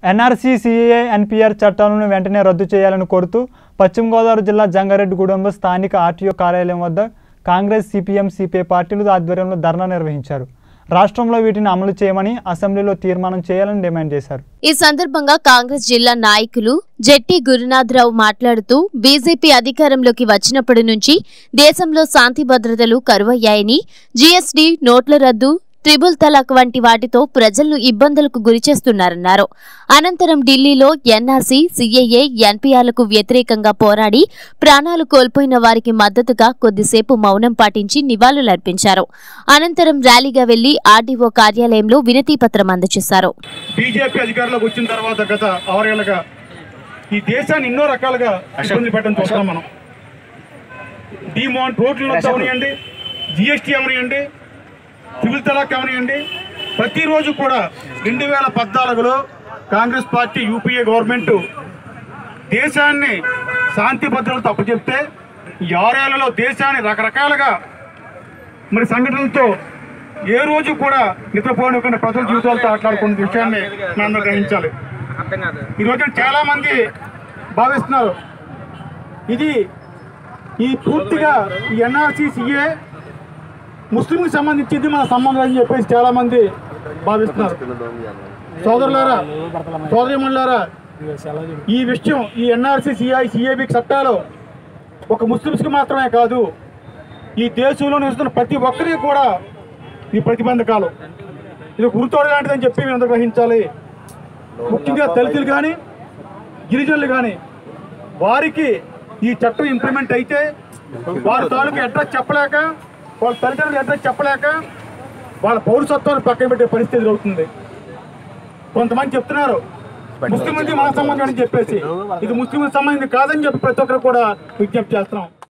NRC CAA NPR చట్టాలను వెంటనే రద్దు చేయాలని కోరుతూ పశ్చిమ గోదావరి జిల్లా జంగారెడ్డిగూడెంలో స్థానిక ఆర్టీఓ కార్యాలయం వద్ద కాంగ్రెస్ సిపిఎం సిపిఐ పార్టీలు ఆధ్వర్యంలో ధర్నా నిర్వహించారు రాష్ట్రంలో వీటిని అమలు చేయమని అసెంబ్లీలో తీర్మానం చేయాలని డిమాండ్ చేశారు ఈ సందర్భంగా కాంగ్రెస్ జిల్లా నాయకులు జెట్టి గురునాథరావు మాట్లాడుతూ బీజేపీ అధికారంలోకి వచ్చినప్పటి నుంచి దేశంలో శాంతి భద్రతలు కరువయ్యాయని జీఎస్టీ నోట్ల రద్దు త్రిబుల్ తలాక్ వంటి వాటితో ప్రజలను ఇబ్బందులకు గురిచేస్తున్నారన్నారు అనంతరం ఢిల్లీలో ఎన్ఆర్సీ సీఏఏ ఎన్పీఆర్లకు వ్యతిరేకంగా పోరాడి ప్రాణాలు కోల్పోయిన వారికి మద్దతుగా కొద్దిసేపు మౌనం పాటించి నివాళులర్పించారు అనంతరం ర్యాలీగా వెళ్లి ఆర్డీఓ కార్యాలయంలో వినతి పత్రం అందజేశారు బీజేపీ అధికారంలోకి వచ్చిన తర్వాత గత ఆరేళ్లుగా ఈ దేశాన్ని ఎన్నో రకాలుగా ఇబ్బందులు పెట్టడం చూస్తున్నాం మనం డిమాండ్ రోడ్లు అవనియండి జిఎస్టీ అవనియండి సివిల్ తలాక్ అవనియండి ప్రతిరోజు కూడా రెండు వేల పద్నాలుగులో కాంగ్రెస్ పార్టీ యూపీఏ గవర్నమెంట్ దేశాన్ని శాంతి భద్రతలు తప్పు చెప్తే ఈ ఆరేళ్లలో దేశాన్ని రకరకాలుగా మరి సంఘటనలతో ఏ రోజు కూడా నిద్రపోనివ్వకుండా ప్రజల జీవితాలతో ఆటలాడుకున్న విషయాన్ని మనం గ్రహించాలి ఈ రోజున చాలా మంది భావిస్తున్నారు ఇది ఈ పూర్తిగా ఈ ఎన్ఆర్సీ సిఏ ముస్లింకి సంబంధించింది మన సంబంధం అని చెప్పేసి చాలా మంది భావిస్తున్నారు సోదరులారా సోదరిమణులారా ఈ విషయం ఈ ఎన్ఆర్సీ సిఐ సిఏబి చట్టాలు ఒక ముస్లింస్కి మాత్రమే కాదు ఈ దేశంలో నివసిస్తున్న ప్రతి ఒక్కరికి కూడా ఈ ప్రతిబంధకాలు ఇది గురుతోడు లాంటిదని చెప్పి మీరు అందరూ గ్రహించాలి ముఖ్యంగా దళితులు కానీ గిరిజనులు కానీ వారికి ఈ చట్టం ఇంప్లిమెంట్ అయితే వారి తాలూకు అడ్రస్ చెప్పలేక వాళ్ళ తల్లిదండ్రులు అడ్రస్ చెప్పలేక వాళ్ళ పౌరసత్వాన్ని పక్కన పెట్టే పరిస్థితి ఎదురవుతుంది కొంతమంది చెప్తున్నారు ముస్లింలది మన సంబంధం అని చెప్పేసి ఇది ముస్లింలకు సంబంధించి కాదని చెప్పి ప్రతి ఒక్కరు కూడా విజ్ఞప్తి చేస్తున్నాం